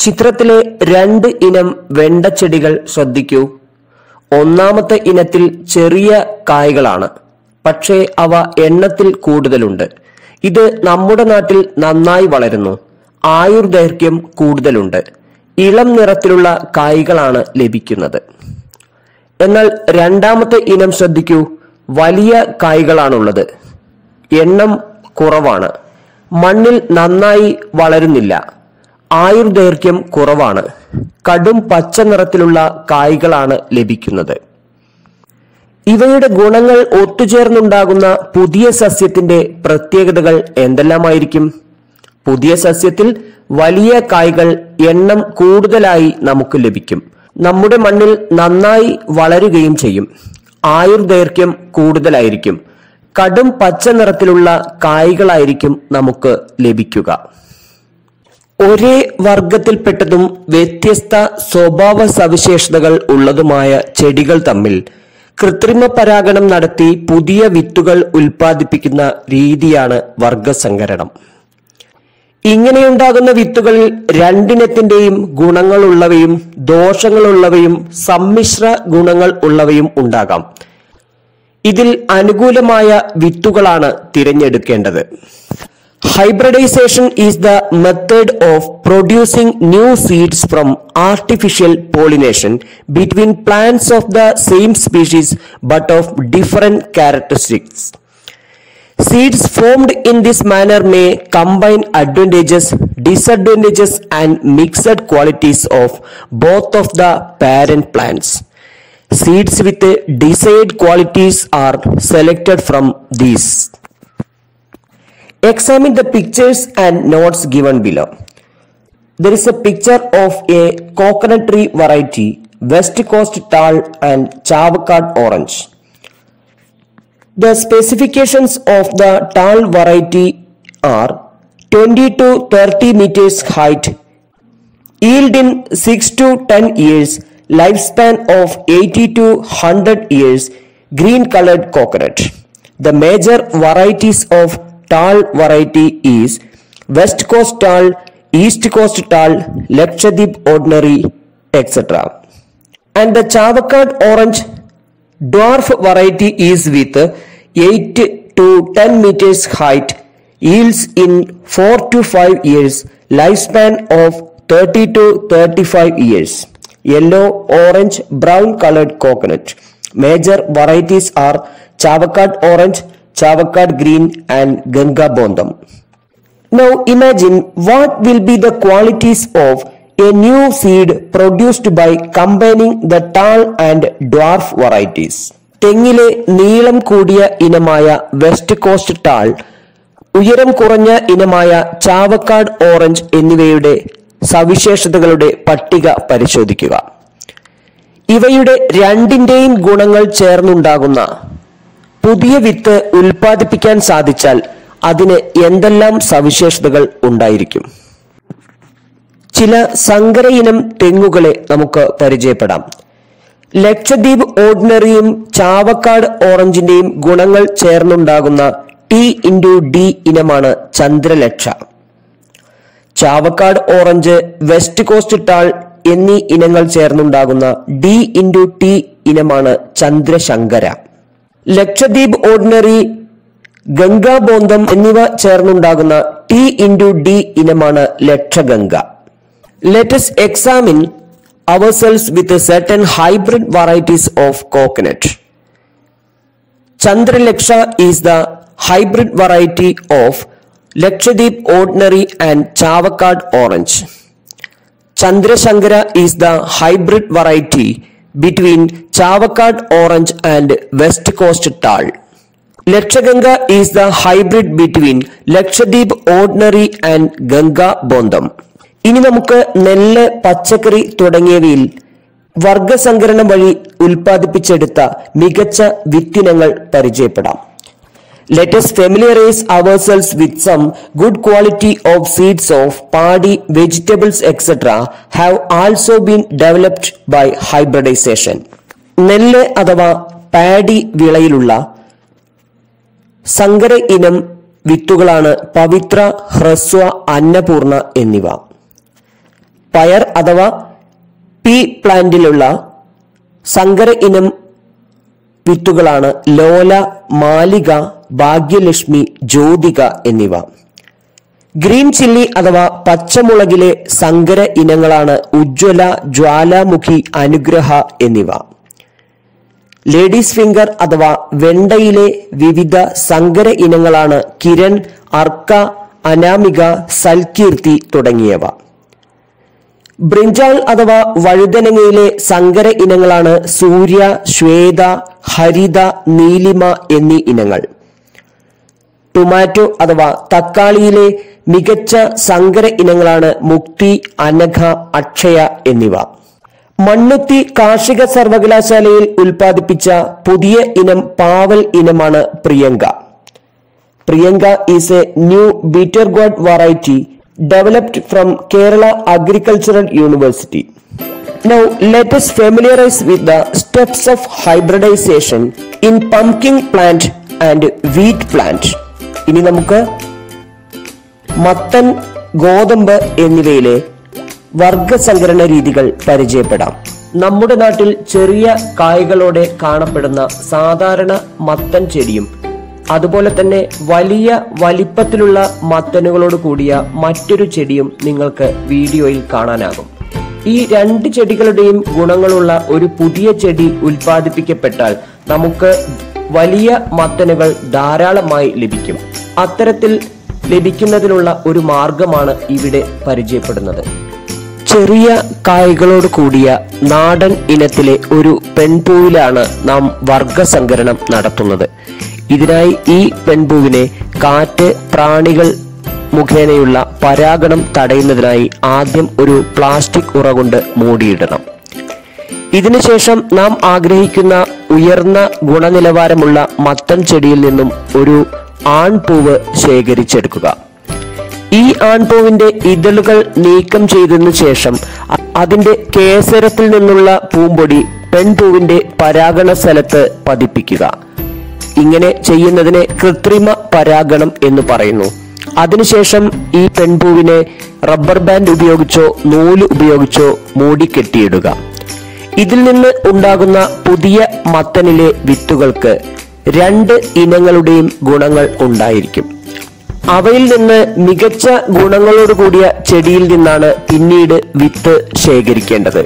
ചിത്രത്തിലെ രണ്ട് ഇനം വെണ്ടച്ചെടികൾ ശ്രദ്ധിക്കൂ ഒന്നാമത്തെ ഇനത്തിൽ ചെറിയ കായ്കളാണ് പക്ഷേ അവ എണ്ണത്തിൽ കൂടുതലുണ്ട് ഇത് നമ്മുടെ നാട്ടിൽ നന്നായി വളരുന്നു ആയുർദൈർഘ്യം കൂടുതലുണ്ട് ഇളം നിറത്തിലുള്ള കായ്കളാണ് ലഭിക്കുന്നത് എന്നാൽ രണ്ടാമത്തെ ഇനം ശ്രദ്ധിക്കൂ വലിയ കായ്കളാണുള്ളത് എണ്ണം കുറവാണ് മണ്ണിൽ നന്നായി വളരുന്നില്ല ആയുർദൈർഘ്യം കുറവാണ് കടും പച്ച നിറത്തിലുള്ള കായ്കളാണ് ലഭിക്കുന്നത് ഇവയുടെ ഗുണങ്ങൾ ഒത്തുചേർന്നുണ്ടാകുന്ന പുതിയ സസ്യത്തിന്റെ പ്രത്യേകതകൾ എന്തെല്ലാമായിരിക്കും പുതിയ സസ്യത്തിൽ വലിയ കായ്കൾ എണ്ണം കൂടുതലായി നമുക്ക് ലഭിക്കും നമ്മുടെ മണ്ണിൽ നന്നായി വളരുകയും ചെയ്യും ആയുർദൈർഘ്യം കൂടുതലായിരിക്കും കടും പച്ച നിറത്തിലുള്ള കായ്കളായിരിക്കും നമുക്ക് ലഭിക്കുക ഒരേ വർഗത്തിൽപ്പെട്ടതും വ്യത്യസ്ത സ്വഭാവ സവിശേഷതകൾ ഉള്ളതുമായ ചെടികൾ തമ്മിൽ കൃത്രിമ പരാഗണം നടത്തി പുതിയ വിത്തുകൾ ഉൽപ്പാദിപ്പിക്കുന്ന രീതിയാണ് വർഗസങ്കരണം ഇങ്ങനെയുണ്ടാകുന്ന വിത്തുകളിൽ രണ്ടിനത്തിന്റെയും ഗുണങ്ങളുള്ളവയും ദോഷങ്ങളുള്ളവയും സമ്മിശ്ര ഗുണങ്ങൾ ഉള്ളവയും ഉണ്ടാകാം ഇതിൽ അനുകൂലമായ വിത്തുകളാണ് തിരഞ്ഞെടുക്കേണ്ടത് hybridization is the method of producing new seeds from artificial pollination between plants of the same species but of different characteristics Seeds formed in this manner may combine advantages, disadvantages, and mixed qualities of both of the parent plants. Seeds with desired qualities are selected from these. Examine the pictures and notes given below. There is a picture of a coconut tree variety, West Coast tall and Chavakad orange. The specifications of the tall variety are 20 to 30 meters height, yield in 6 to 10 years, lifespan of 80 to 100 years, green colored coconut. The major varieties of tall variety is West Coast tall, East Coast tall, Lakshadweep ordinary, etc. And the Chavakad orange dwarf variety is with 8 to 10 meters height, yields in 4 to 5 years, lifespan of 30 to 35 years. Yellow, orange, brown colored coconut. Major varieties are Chavakad orange, Chavakad green and Ganga Bondam. Now imagine what will be the qualities of a new seed produced by combining the tall and dwarf varieties. തെങ്ങിലെ നീളം കൂടിയ ഇനമായ west coast tall ഉയരം കുറഞ്ഞ ഇനമായ Chavakkad orange എന്നിവയുടെ സവിശേഷതകളുടെ പട്ടിക പരിശോധിക്കുക ഇവയുടെ രണ്ടിന്റെയും ഗുണങ്ങൾ ചേർന്നുണ്ടാകുന്ന പുതിയ വിത്ത് ഉൽപ്പാദിപ്പിക്കാൻ സാധിച്ചാൽ അതിന് എന്തെല്ലാം സവിശേഷതകൾ ഉണ്ടായിരിക്കും ചില സങ്കര ഇനം തെങ്ങുകളെ നമുക്ക് പരിചയപ്പെടാം ലക്ഷദ്വീപ് ഓർഡിനറിയും ചാവക്കാട് ഓറഞ്ചിന്റെയും ഗുണങ്ങൾ ചേർന്നുണ്ടാകുന്ന ടി ഇൻറ്റു ഡി ഇനമാണ് Chandralaksha Chavakkad orange west coast tall എന്നീ ഇനങ്ങൾ ചേർന്നുണ്ടാകുന്ന ഡി ഇൻറ്റു ടി ഇനമാണ് ചന്ദ്രശങ്കര ലക്ഷദ്വീപ് ഓർഡിനറി ഗംഗാബോന്തം എന്നിവ ചേർന്നുണ്ടാകുന്ന ടി ഇൻറ്റു ഡി ഇനമാണ് Lakshaganga let's examine ourselves with a certain hybrid varieties of coconut. Chandraleksha is the hybrid variety of Lakshadweep ordinary and Chavakad orange. Chandrashankara is the hybrid variety between Chavakad orange and West Coast tall. Lakshaganga is the hybrid between Lakshadweep ordinary and Ganga Bondam. ഇനി നമുക്ക് നെല്ല് പച്ചക്കറി തുടങ്ങിയവയിൽ വർഗസങ്കരണം വഴി ഉൽപ്പാദിപ്പിച്ചെടുത്ത മികച്ച വിത്തിനങ്ങൾ പരിചയപ്പെടാം let's familiarize ourselves with some good quality of seeds of paddy vegetables etcetera have also been developed by hybridization നെല്ല് അഥവാ പാഡി വിളയിലുള്ള സങ്കര ഇനം വിത്തുകളാണ് പവിത്ര ഹ്രസ്വ അന്നപൂർണ എന്നിവ പയർ അഥവാ പീ പ്ലാന്റിലുള്ള സങ്കര ഇനം വിത്തുകളാണ് ലോല മാലിക ഭാഗ്യലക്ഷ്മി ജ്യോതിക എന്നിവ ഗ്രീൻ ചില്ലി അഥവാ പച്ചമുളകിലെ സങ്കര ഇനങ്ങളാണ് ഉജ്ജ്വല ജ്വാലാമുഖി അനുഗ്രഹ എന്നിവ ലേഡീസ് ഫിംഗർ അഥവാ വെണ്ടയിലെ വിവിധ സങ്കര ഇനങ്ങളാണ് കിരൺ അർക്ക അനാമിക സൽകീർത്തി തുടങ്ങിയവ ബ്രിഞ്ചാൾ അഥവാ വഴുതനങ്ങയിലെ സങ്കര ഇനങ്ങളാണ് സൂര്യ ശ്വേത ഹരിത നീലിമ എന്നീ ഇനങ്ങൾ ടൊമാറ്റോ അഥവാ തക്കാളിയിലെ മികച്ച സങ്കര ഇനങ്ങളാണ് മുക്തി അനഘ അക്ഷയ എന്നിവ മണ്ണുത്തി കാർഷിക സർവകലാശാലയിൽ ഉൽപ്പാദിപ്പിച്ച പുതിയ ഇനം പാവൽ ഇനമാണ് Priyanka Priyanka is a new bitter gourd variety developed from Kerala agricultural university Now let us familiarize with the steps of hybridization in pumpkin plant and wheat plant. ഇനി നമുക്ക് മത്തൻ ഗോതമ്പ് എന്നിവയിലെ വർഗസങ്കരണ രീതികൾ പരിചയപ്പെടാം നമ്മുടെ നാട്ടിൽ ചെറിയ കായ്കളോടെ കാണപ്പെടുന്ന സാധാരണ മത്തൻ ചെടിയും അതുപോലെ തന്നെ വലിയ വലിപ്പത്തിലുള്ള മത്തനുകളോട് കൂടിയ മറ്റൊരു ചെടിയും നിങ്ങൾക്ക് വീഡിയോയിൽ കാണാനാകും ഈ രണ്ട് ചെടികളുടെയും ഗുണങ്ങളുള്ള ഒരു പുതിയ ചെടി ഉൽപ്പാദിപ്പിക്കപ്പെട്ടാൽ നമുക്ക് വലിയ മത്തനുകൾ ധാരാളമായി ലഭിക്കും അത്തരത്തിൽ ലഭിക്കുന്നതിനുള്ള ഒരു മാർഗമാണ് ഇവിടെ പരിചയപ്പെടുന്നത് ചെറിയ കായ്കളോട് കൂടിയ നാടൻ ഇനത്തിലെ ഒരു പെൺപൂവിലാണ് നാം വർഗസങ്കരണം നടത്തുന്നത് ഇതിനായി ഈ പെൺപൂവിനെ കാറ്റ് പ്രാണികൾ മുഖേനയുള്ള പരാഗണം തടയുന്നതിനായി ആദ്യം ഒരു പ്ലാസ്റ്റിക് ഉറ കൊണ്ട് മൂടിയിടണം ഇതിനുശേഷം നാം ആഗ്രഹിക്കുന്ന ഉയർന്ന ഗുണനിലവാരമുള്ള മത്തൻ ചെടിയിൽ നിന്നും ഒരു ആൺപൂവ് ശേഖരിച്ചെടുക്കുക ഈ ആൺപൂവിന്റെ ഇതളുകൾ നീക്കം ചെയ്തതിനു ശേഷം അ- അതിന്റെ കേസരത്തിൽ നിന്നുള്ള പൂമ്പൊടി പെൺപൂവിന്റെ പരാഗണ സ്ഥലത്ത് പതിപ്പിക്കുക ഇങ്ങനെ ചെയ്യുന്നതിനെ കൃത്രിമ പരാഗണം എന്ന് പറയുന്നു അതിനുശേഷം ഈ പെൺപൂവിനെ റബ്ബർ ബാൻഡ് ഉപയോഗിച്ചോ നൂല് ഉപയോഗിച്ചോ മൂടിക്കെട്ടിയിടുക ഇതിൽ നിന്ന് ഉണ്ടാകുന്ന പുതിയ മത്തനിലെ വിത്തുകൾക്ക് രണ്ട് ഇനങ്ങളുടെയും ഗുണങ്ങൾ ഉണ്ടായിരിക്കും അവയിൽ നിന്ന് മികച്ച ഗുണങ്ങളോട് കൂടിയ ചെടിയിൽ നിന്നാണ് പിന്നീട് വിത്ത് ശേഖരിക്കേണ്ടത്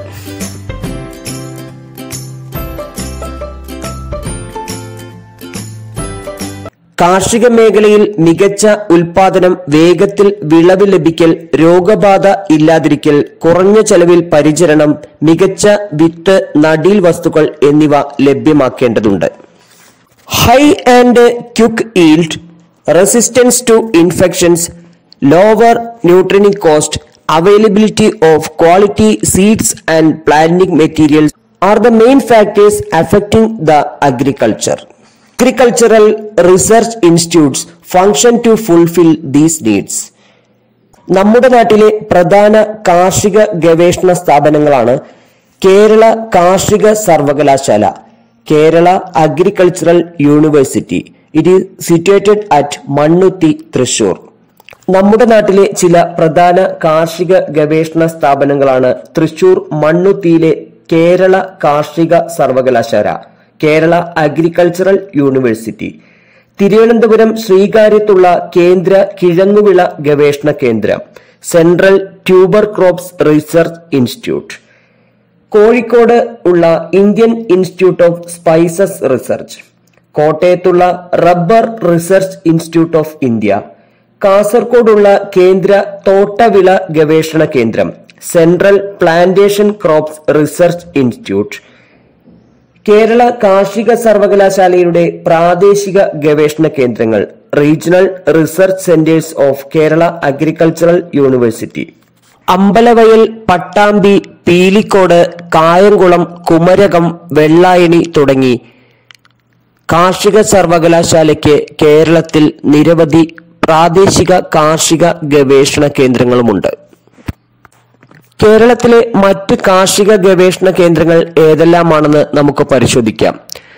കാർഷിക മേഖലയിൽ മികച്ച ഉൽപാദനം വേഗത്തിൽ വിളവ് ലഭിക്കൽ രോഗബാധ ഇല്ലാതിരിക്കൽ കുറഞ്ഞ ചെലവിൽ പരിചരണം മികച്ച വിത്ത് നടീൽ വസ്തുക്കൾ എന്നിവ ലഭ്യമാക്കേണ്ടതുണ്ട് high and quick yield resistance to infections lower nutrient cost availability of quality seeds and planting materials are the main factors affecting the agriculture agricultural research institutes function to fulfil these needs നമ്മുടെ നാട്ടിലെ പ്രധാന കാർഷിക ഗവേഷണ സ്ഥാപനങ്ങളാണ് കേരള കാർഷിക സർവകലാശാല Kerala agricultural university it is situated at Mannuthy Thrissur നമ്മുടെ നാട്ടിലെ ചില പ്രധാന കാർഷിക ഗവേഷണ സ്ഥാപനങ്ങളാണ് തൃശൂർ മണ്ണുത്തിയിലെ കേരള കാർഷിക സർവകലാശാല കേരള അഗ്രികൾച്ചറൽ യൂണിവേഴ്സിറ്റി തിരുവനന്തപുരം ശ്രീകാര്യത്തുള്ള കേന്ദ്ര കിഴങ്ങുവിള ഗവേഷണ കേന്ദ്രം central tuber crops research institute Kozhikode ഉള്ള Indian institute of spices research കോട്ടയത്തുള്ള rubber research institute of India കാസർഗോഡുള്ള കേന്ദ്ര തോട്ടവിള ഗവേഷണ കേന്ദ്രം central plantation crops research institute Kerala കാർഷിക സർവകലാശാലയുടെ പ്രാദേശിക ഗവേഷണ കേന്ദ്രങ്ങൾ regional research centres of Kerala agricultural university Ambalavayal Pattambi Pilicode Kayamkulam Kumarakom Vellayani തുടങ്ങി കാർഷിക സർവകലാശാലയ്ക്ക് കേരളത്തിൽ നിരവധി പ്രാദേശിക കാർഷിക ഗവേഷണ കേന്ദ്രങ്ങളുമുണ്ട് കേരളത്തിലെ മറ്റ് കാർഷിക ഗവേഷണ കേന്ദ്രങ്ങൾ ഏതെല്ലാമാണെന്ന് നമുക്ക് പരിശോധിക്കാം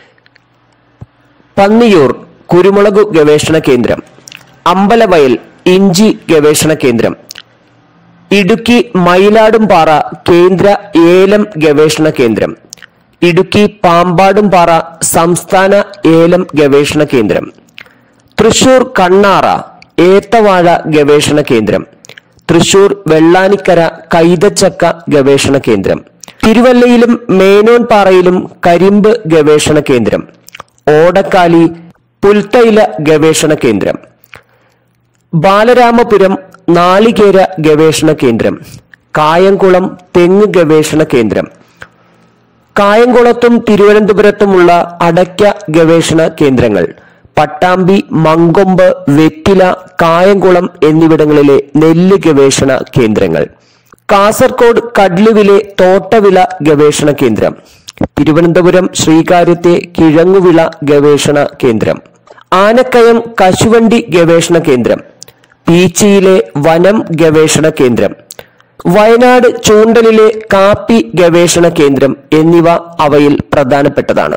പന്നിയൂർ കുരുമുളക് ഗവേഷണ കേന്ദ്രം അമ്പലവയൽ ഇഞ്ചി ഗവേഷണ കേന്ദ്രം ഇടുക്കി മയിലാടുംപാറ കേന്ദ്ര ഏലം ഗവേഷണ കേന്ദ്രം ഇടുക്കി പാമ്പാടുംപാറ സംസ്ഥാന ഏലം ഗവേഷണ കേന്ദ്രം തൃശൂർ കണ്ണാറ ഏത്തവാഴ ഗവേഷണ കേന്ദ്രം തൃശൂർ വെള്ളാനിക്കര കൈതച്ചക്ക ഗവേഷണ കേന്ദ്രം തിരുവല്ലയിലും മേനോൻപാറയിലും കരിമ്പ് ഗവേഷണ കേന്ദ്രം ഓടക്കാലി പുൽത്തൈല ഗവേഷണ കേന്ദ്രം ബാലരാമപുരം നാളികേര ഗവേഷണ കേന്ദ്രം കായംകുളം തെങ്ങ് ഗവേഷണ കേന്ദ്രം കായംകുളത്തും തിരുവനന്തപുരത്തുമുള്ള അടയ്ക്ക ഗവേഷണ കേന്ദ്രങ്ങൾ പട്ടാമ്പി മങ്കൊമ്പ് വെറ്റില കായംകുളം എന്നിവിടങ്ങളിലെ നെല്ല് ഗവേഷണ കേന്ദ്രങ്ങൾ കാസർഗോഡ് കഡ്ലുവിലെ തോട്ടവില ഗവേഷണ കേന്ദ്രം തിരുവനന്തപുരം ശ്രീകാര്യത്തെ കിഴങ്ങുവിള ഗവേഷണ കേന്ദ്രം ആനക്കയം കശുവണ്ടി ഗവേഷണ കേന്ദ്രം പീച്ചിയിലെ വനം ഗവേഷണ കേന്ദ്രം വയനാട് ചൂണ്ടലിലെ കാപ്പി ഗവേഷണ കേന്ദ്രം എന്നിവ അവയിൽ പ്രധാനപ്പെട്ടതാണ്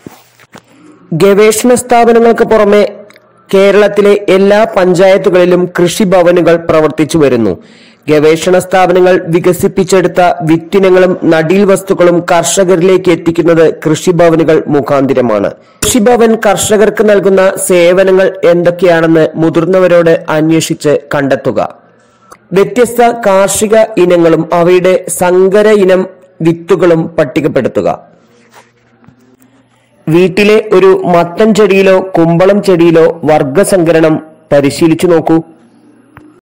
ഗവേഷണ സ്ഥാപനങ്ങൾക്ക് പുറമെ കേരളത്തിലെ എല്ലാ പഞ്ചായത്തുകളിലും കൃഷിഭവനുകൾ പ്രവർത്തിച്ചു വരുന്നു ഗവേഷണ സ്ഥാപനങ്ങൾ വികസിപ്പിച്ചെടുത്ത വിത്തിനങ്ങളും നടീൽ വസ്തുക്കളും കർഷകരിലേക്ക് എത്തിക്കുന്നത് കൃഷിഭവനുകൾ മുഖാന്തിരമാണ് കൃഷിഭവൻ കർഷകർക്ക് നൽകുന്ന സേവനങ്ങൾ എന്തൊക്കെയാണെന്ന് മുതിർന്നവരോട് അന്വേഷിച്ച് കണ്ടെത്തുക വ്യത്യസ്ത കാർഷിക ഇനങ്ങളും അവയുടെ സങ്കര ഇനം വിത്തുകളും പട്ടികപ്പെടുത്തുക വീട്ടിലെ ഒരു മത്തൻ ചെടിയിലോ കുമ്പളം ചെടിയിലോ വർഗസങ്കരണം പരിശീലിച്ചു നോക്കൂ